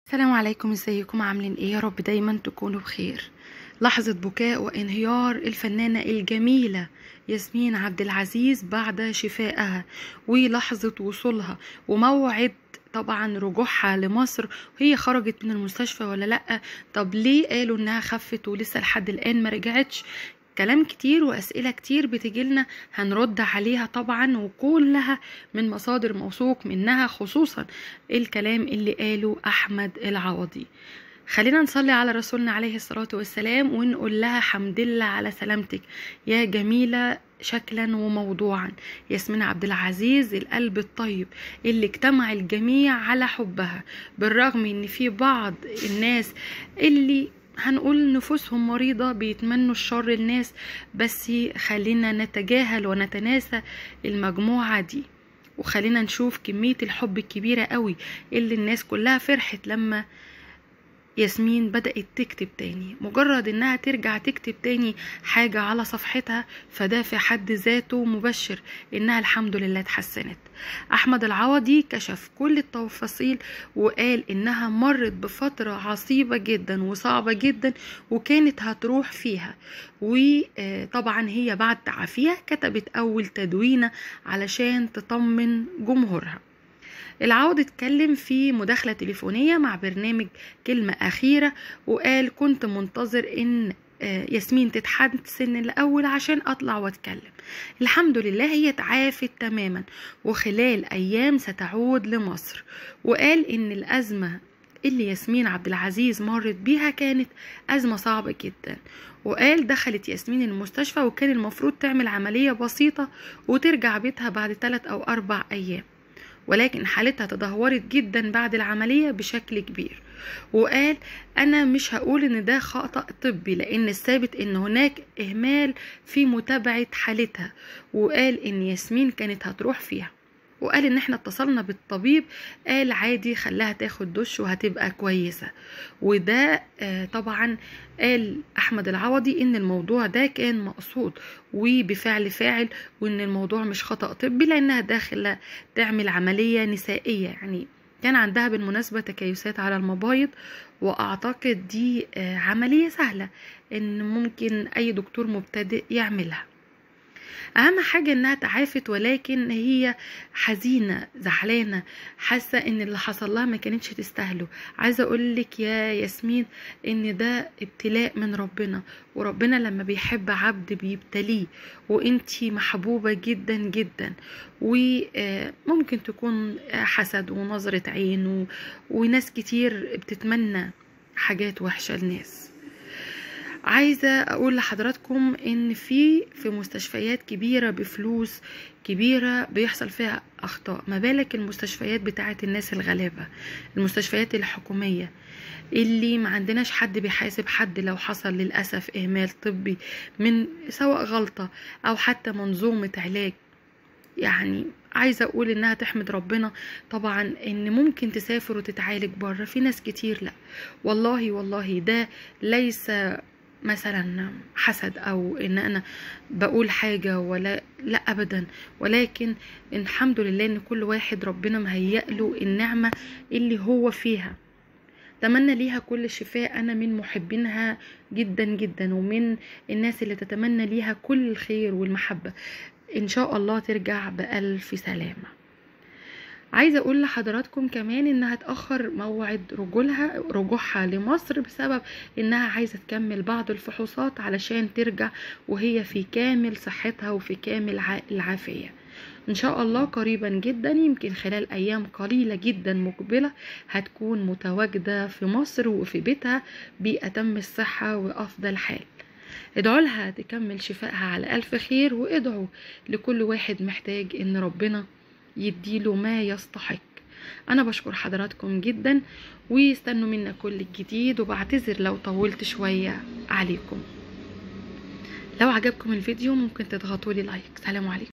السلام عليكم ازيكم عاملين ايه يا رب دايما تكونوا بخير لحظة بكاء وانهيار الفنانة الجميلة ياسمين عبد العزيز بعد شفائها ولحظة وصولها وموعد طبعا رجوعها لمصر وهي خرجت من المستشفى ولا لا طب ليه قالوا انها خفت ولسه لحد الان ما رجعتش كلام كتير وأسئلة كتير بتجيلنا هنرد عليها طبعا وكلها من مصادر موثوق منها خصوصا الكلام اللي قاله أحمد العوضي خلينا نصلي على رسولنا عليه الصلاة والسلام ونقول لها حمد لله على سلامتك يا جميلة شكلا وموضوعا ياسمين عبد العزيز القلب الطيب اللي اجتمع الجميع على حبها بالرغم ان في بعض الناس اللي هنقول نفوسهم مريضة بيتمنوا الشر للناس بس خلينا نتجاهل ونتناسى المجموعة دي وخلينا نشوف كمية الحب الكبيرة قوي اللي الناس كلها فرحت لما ياسمين بدأت تكتب تاني مجرد انها ترجع تكتب تاني حاجة على صفحتها فده في حد ذاته مبشر انها الحمد لله اتحسنت احمد العوضي كشف كل التفاصيل وقال انها مرت بفترة عصيبة جدا وصعبة جدا وكانت هتروح فيها وطبعا هي بعد تعافيها كتبت اول تدوينة علشان تطمن جمهورها العوض اتكلم في مداخلة تليفونية مع برنامج كلمة أخيرة وقال كنت منتظر إن ياسمين تتحسن الأول عشان أطلع وأتكلم الحمد لله هي تعافت تماما وخلال أيام ستعود لمصر وقال إن الأزمة اللي ياسمين عبد العزيز مرت بيها كانت أزمة صعبة جدا وقال دخلت ياسمين المستشفى وكان المفروض تعمل عملية بسيطة وترجع بيتها بعد 3 أو 4 أيام ولكن حالتها تدهورت جدا بعد العملية بشكل كبير وقال أنا مش هقول إن ده خطأ طبي لأن الثابت إن هناك إهمال في متابعة حالتها وقال إن ياسمين كانت هتروح فيها وقال ان احنا اتصلنا بالطبيب قال عادي خلاها تاخد دش وهتبقى كويسة وده آه طبعا قال احمد العوضي ان الموضوع ده كان مقصود وبفعل فاعل وان الموضوع مش خطأ طبي لانها داخلة تعمل عملية نسائية يعني كان عندها بالمناسبة تكيسات على المبايض واعتقد دي آه عملية سهلة ان ممكن اي دكتور مبتدئ يعملها اهم حاجه انها تعافت ولكن هي حزينه زعلانه حاسه ان اللي حصل لها ما كانتش تستاهله عايزه اقول لك يا ياسمين ان ده ابتلاء من ربنا وربنا لما بيحب عبد بيبتليه وانتي محبوبه جدا جدا وممكن تكون حسد ونظره عين و... وناس كتير بتتمنى حاجات وحشه لناس عايزة أقول لحضراتكم إن في في مستشفيات كبيرة بفلوس كبيرة بيحصل فيها أخطاء ما بالك المستشفيات بتاعة الناس الغلابة المستشفيات الحكومية اللي ما عندناش حد بيحاسب حد لو حصل للأسف إهمال طبي من سواء غلطة أو حتى منظومة علاج يعني عايزه اقول انها تحمد ربنا طبعا ان ممكن تسافر وتتعالج بره في ناس كتير لا والله والله ده ليس مثلا حسد او ان انا بقول حاجة ولا لا ابدا ولكن الحمد لله ان كل واحد ربنا مهيأ له النعمة اللي هو فيها تمنى ليها كل الشفاء انا من محبينها جدا جدا ومن الناس اللي تتمنى ليها كل الخير والمحبة ان شاء الله ترجع بألف سلامة عايزه اقول لحضراتكم كمان انها تاخر موعد رجولها رجوعها لمصر بسبب انها عايزه تكمل بعض الفحوصات علشان ترجع وهي في كامل صحتها وفي كامل العافيه ان شاء الله قريبا جدا يمكن خلال ايام قليله جدا مقبله هتكون متواجده في مصر وفي بيتها باتم الصحه وافضل حال ادعوا لها تكمل شفائها على الف خير وادعوا لكل واحد محتاج ان ربنا يديله ما يستحق انا بشكر حضراتكم جدا ويستنوا منا كل الجديد وبعتذر لو طولت شوية عليكم لو عجبكم الفيديو ممكن تضغطوا لي لايك سلام عليكم